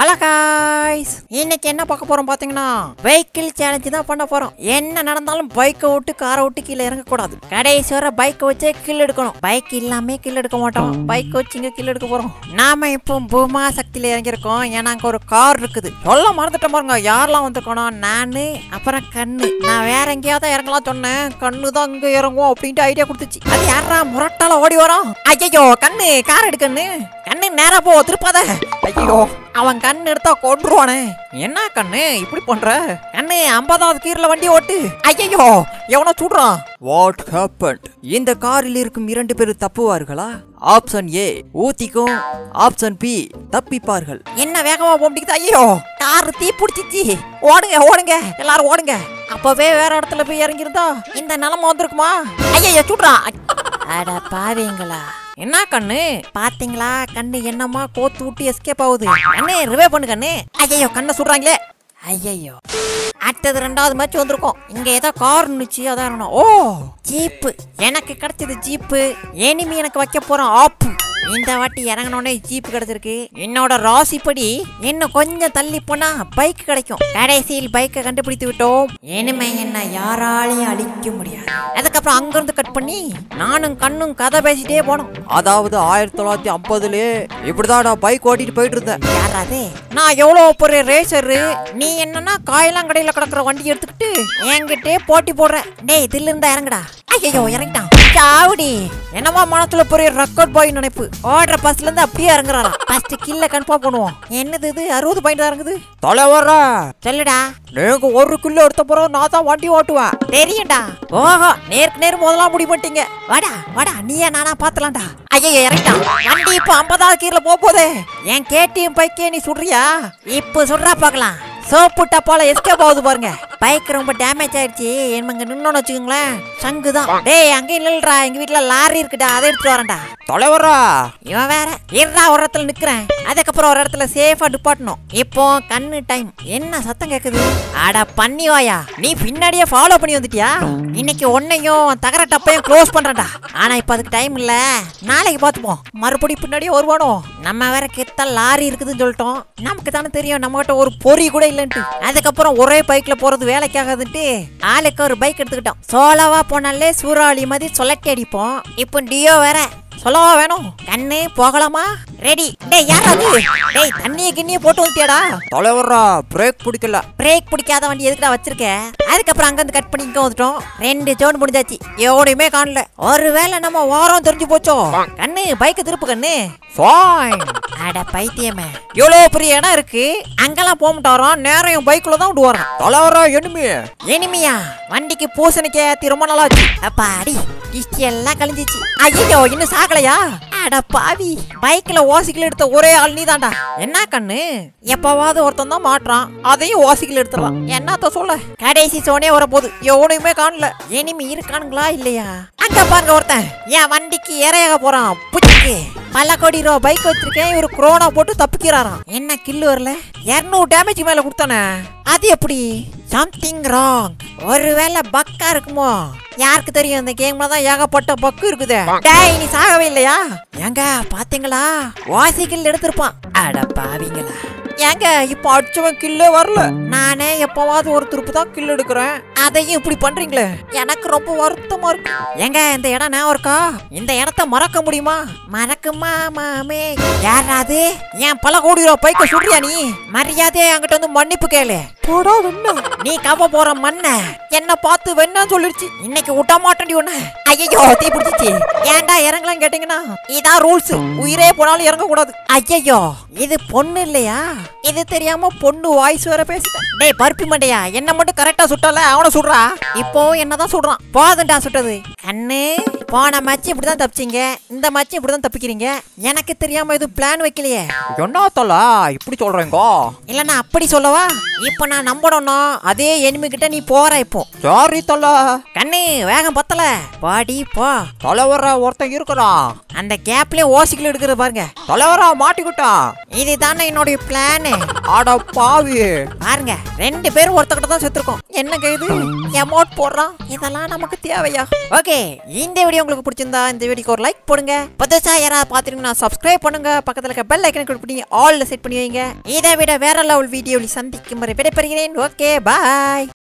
Hello guys இன்னைக்கு என்ன பார்க்க போறோம் பாத்தீங்கன்னா வெஹிக்கிள் சேலஞ்சு தான் பண்ண போறோம் என்ன நடந்தாலும் பைக்கை விட்டு காரை விட்டு கீழே இறங்க கூடாது கடைசி வர பைக்கை வச்சே கில் எடுக்கணும் பைக் இல்லாம கில் எடுக்க மாட்டோம் பைக் வச்சுங்க கில் எடுக்க போறோம் நாம இப்போ பூமா சக்தியில இறங்கியிருக்கோம் ஏன்னா அங்க ஒரு கார் இருக்குது சொல்ல மறந்துட்டேன் பாருங்க யாரெல்லாம் வந்திருக்கணும் நானு அப்புறம் கண்ணு நான் வேற எங்கேயாவது இறங்கலாம் சொன்னேன் கண்ணு தான் அங்க இறங்கும் அப்படின்ட்டு ஐடியா கொடுத்துச்சு அது யாரா முரட்டால ஓடி வரோம் ஐயோ கண்ணு கார் எடுக்கண்ணு கண்ணு நேரா போ திருப்பாத ஐயோ அவன் கண் எடுத்தா கொன்றுவானே என்ன கண்ணு இப்படி பண்ற கண்ணு ஐம்பதாவது கீரில் வண்டி ஓட்டு ஐயோ எவனோ சுடுறான் வாட் ஹேப்பன்ட் இந்த காரில் இருக்கும் இரண்டு பேர் தப்புவார்களா ஆப்ஷன் ஏ ஊத்திக்கும் ஆப்ஷன் பி தப்பிப்பார்கள் என்ன வேகமா போம்பிக்குது ஐயோ கார் தீ பிடிச்சிச்சு ஓடுங்க ஓடுங்க எல்லாரும் ஓடுங்க அப்பவே வேற இடத்துல போய் இறங்கியிருந்தா இந்த நிலம வந்திருக்குமா ஐயோ சுடுறான் அட பாவீங்களா என்ன கண்ணு பாத்தீங்களா கண்ணு என்னமா கோத்து விட்டு எஸ்கேப் ஆகுது கண்ணு ரிவே பண்ணு கண்ணு ஐயோ கண்ணை சுடுறாங்களே ஐயோ அடுத்தது ரெண்டாவது மேட்ச் வந்திருக்கோம் இங்க ஏதோ கார் இருந்துச்சு அதான் இருக்கணும். ஓ ஜீப்பு எனக்கு கிடைச்சது ஜீப்பு எனிமி எனக்கு வைக்க போறான் ஆப்பு இந்த வாட்டி இறங்கினோடனே ஜீப் கிடைச்சிருக்கு என்னோட ராசிப்படி இன்னும் கொஞ்சம் தள்ளி போனா பைக் கிடைக்கும் கடைசியில் பைக்கை கண்டுபிடித்து விட்டோம் இனிமே என்ன யாராலையும் அழிக்க முடியாது அதுக்கப்புறம் அங்கிருந்து கட் பண்ணி நானும் கண்ணும் கதை பேசிட்டே போனோம் அதாவது ஆயிரத்தி தொள்ளாயிரத்தி ஐம்பதுலே இப்படிதான் நான் பைக் ஓட்டிட்டு போயிட்டு இருந்தேன் யாராது நான் எவ்வளோ பெரிய ரேசரு நீ என்னன்னா காயலாங்கடையில் கிடக்குற வண்டி எடுத்துக்கிட்டு என்கிட்டே போட்டி போடுற டேய் இதுல இருந்தா இறங்குடா ஐயோ இறங்கிட்டான் சாவுடி என்னமா மனத்துல பெரிய ரெக்கார்ட் பாய் நினைப்பு ஓடுற பஸ்ல இருந்து அப்படியே இறங்குறாராம் ஃபர்ஸ்ட் கில்ல கன்ஃபார்ம் பண்ணுவோம் என்னது இது அறுபது பாயிண்ட் தான் இறங்குது தலைவர சொல்லுடா நீங்க ஒரு கிலோ எடுத்த பிறகு நான் தான் வண்டி ஓட்டுவேன் தெரியும்டா ஓஹோ நேருக்கு நேர் முதலாம் முடிவு பண்ணிட்டீங்க வாடா வாடா நீயே நானா பாத்தலாம்டா ஐயோ இறங்கிட்டான் வண்டி இப்ப ஐம்பதாவது கீழ போக போதே என் கேடிஎம் பைக்கே நீ சுடுறியா இப்போ சுடுறா பார்க்கலாம் சோப்பு டப்பால எஸ்கேப் ஆகுது பாருங்க பைக் ரொம்ப டேமேஜ் ஆயிடுச்சு என்மங்க நின்னோன்னு வச்சுக்கோங்களேன் சங்கு தான் டேய் அங்கேயும் நில்றா எங்க வீட்ல லாரி இருக்குடா அதை எடுத்துட்டு வரேன்டா தலைவரா இவன் வேற இருடா ஒரு இடத்துல நிக்கிறேன் அதுக்கப்புறம் ஒரு இடத்துல சேஃபா டிப்பாட்டணும் இப்போ கண்ணு டைம் என்ன சத்தம் கேக்குது அட பண்ணி வாயா நீ பின்னாடியே ஃபாலோ பண்ணி வந்துட்டியா இன்னைக்கு உன்னையும் தகர டப்பையும் க்ளோஸ் பண்றேன்டா ஆனா இப்ப அதுக்கு டைம் இல்ல நாளைக்கு பாத்துப்போம் மறுபடியும் பின்னாடியே வருவானோ நம்ம வேற கெத்த லாரி இருக்குதுன்னு சொல்லிட்டோம் நமக்கு தானே தெரியும் நம்ம கிட்ட ஒரு பொறி கூட இல்லைன்ட்டு அதுக்கப்புறம் ஒரே பைக்ல போறது வேலைக்கு ஆகாதுன்ட்டு ஆளுக்கு ஒரு பைக் எடுத்துக்கிட்டோம் சோலவா போனாலே சூறாவளி மாதிரி சொல்லட்டி அடிப்போம் இப்போ டியோ வேற சொல்லவா வேணும் கண்ணு போகலாமா ரெடி டேய் யார் அது டேய் தண்ணிய கிண்ணிய போட்டு வந்துட்டியாடா தலைவரா பிரேக் பிடிக்கல பிரேக் பிடிக்காத வண்டி எதுக்குடா வச்சிருக்க அதுக்கப்புறம் அங்கிருந்து கட் பண்ணி இங்க வந்துட்டோம் ரெண்டு ஜோன் முடிஞ்சாச்சு எவனையுமே காணல ஒருவேளை நம்ம வாரம் தெரிஞ்சு போச்சோ கண்ணு பைக் திருப்பு கண்ணு ஃபைன் அட பைத்தியமே இவ்வளோ பெரிய இடம் இருக்கு அங்கெல்லாம் போக மாட்டோம் நேரம் என் பைக்குள்ள தான் விட்டு வரோம் தலைவரா எனிமி இனிமையா வண்டிக்கு பூசணிக்க ஏத்தி ரொம்ப நாளா ஆச்சு அப்பா அடி கிஸ்டி எல்லாம் கழிஞ்சிச்சு ஐயோ இன்னும் சாகலையா அட பாவி பைக்ல ஓசிக்கல எடுத்த ஒரே ஆள் நீ தான்டா என்ன கண்ணு எப்பவாவது ஒருத்தன் தான் மாட்டுறான் அதையும் ஓசிக்கல எடுத்துடலாம் என்னத்த சொல்ல கடைசி சோனே வர போது எவனையுமே காணல இனிமே இருக்கானுங்களா இல்லையா அங்க பாருங்க ஒருத்தன் என் வண்டிக்கு இறையாக போறான் புச்சுக்கு பல கோடி ரூபா பைக் வச்சிருக்கேன் இவரு குரோனா போட்டு தப்பிக்கிறாராம் என்ன கில்லு வரல இருநூறு டேமேஜ் மேல கொடுத்தானே அது எப்படி சம்திங் ராங் ஒருவேளை பக்கா இருக்குமோ யாருக்கு தெரியும் இந்த கேம்ல தான் ஏகப்பட்ட பக்கு இருக்குது டேய் நீ சாகவே இல்லையா ஏங்க பாத்தீங்களா வாசிக்கில் எடுத்திருப்பான் அட பாவிங்களா ஏங்க இப்ப அடிச்சவன் கில்லே வரல நானே எப்பவாவது ஒரு திருப்பு தான் கில் எடுக்கிறேன் அதையும் இப்படி பண்றீங்களே எனக்கு ரொம்ப வருத்தமா இருக்கு ஏங்க இந்த இடம் நான் இருக்கா இந்த இடத்த மறக்க முடியுமா மறக்குமா மாமே யாராது ஏன் பல கோடி ரூபா பைக்க சுடுறியா நீ மரியாதையா என்கிட்ட வந்து மன்னிப்பு கேளு போடா வெண்ண நீ கவ போற மண்ண என்ன பார்த்து வெண்ணா சொல்லிடுச்சு இன்னைக்கு விட்ட மாட்டேன்டி ஒண்ணு ஐயோ தீ பிடிச்சிச்சு ஏன்டா இறங்கலாம் கேட்டீங்கன்னா இதான் ரூல்ஸ் உயிரே போனாலும் இறங்க கூடாது ஐயோ இது பொண்ணு இல்லையா இது தெரியாம பொண்ணு வாய்ஸ் வேற பேசிட்டேன் டேய் பருப்பி மண்டையா என்ன மட்டும் கரெக்டா சுட்டல அவன சுடுறா இப்போ என்னதான் சுடுறான் போதுண்டா சுட்டது கண்ணு போன மச்சி இப்படிதான் தப்பிச்சீங்க இந்த மச்சி இப்படிதான் தப்பிக்கிறீங்க எனக்கு தெரியாம எதுவும் பிளான் வைக்கலையே என்ன தல இப்படி சொல்றீங்க இல்ல நான் அப்படி சொல்லவா இப்போ நான் நம்பணும்னா அதே enemy கிட்ட நீ போற இப்போ சாரி தல கண்ணு வேகம் பத்தல பாடி போ தலைவரா ஒருத்தன் இருக்கிறான் அந்த கேப்லயே ஓசிக்கல எடுக்கிறது பாருங்க தலைவரா மாட்டிக்கிட்டான் இதுதானே என்னுடைய பிளான் தானே அட பாவி பாருங்க ரெண்டு பேரும் ஒருத்தக்கிட்ட தான் செத்துருக்கோம் என்னங்க இது எமௌண்ட் போடுறான் இதெல்லாம் நமக்கு தேவையா ஓகே இந்த வீடியோ உங்களுக்கு பிடிச்சிருந்தா இந்த வீடியோக்கு ஒரு லைக் போடுங்க புதுசா யாராவது பார்த்துருங்கன்னா சப்ஸ்கிரைப் பண்ணுங்க பக்கத்துல இருக்க பெல் ஐக்கனை கிளிக் பண்ணி ஆல்ல செட் பண்ணி வைங்க இதை விட வேற லெவல் வீடியோவில் சந்திக்கும் வரை விடைபெறுகிறேன் ஓகே பாய்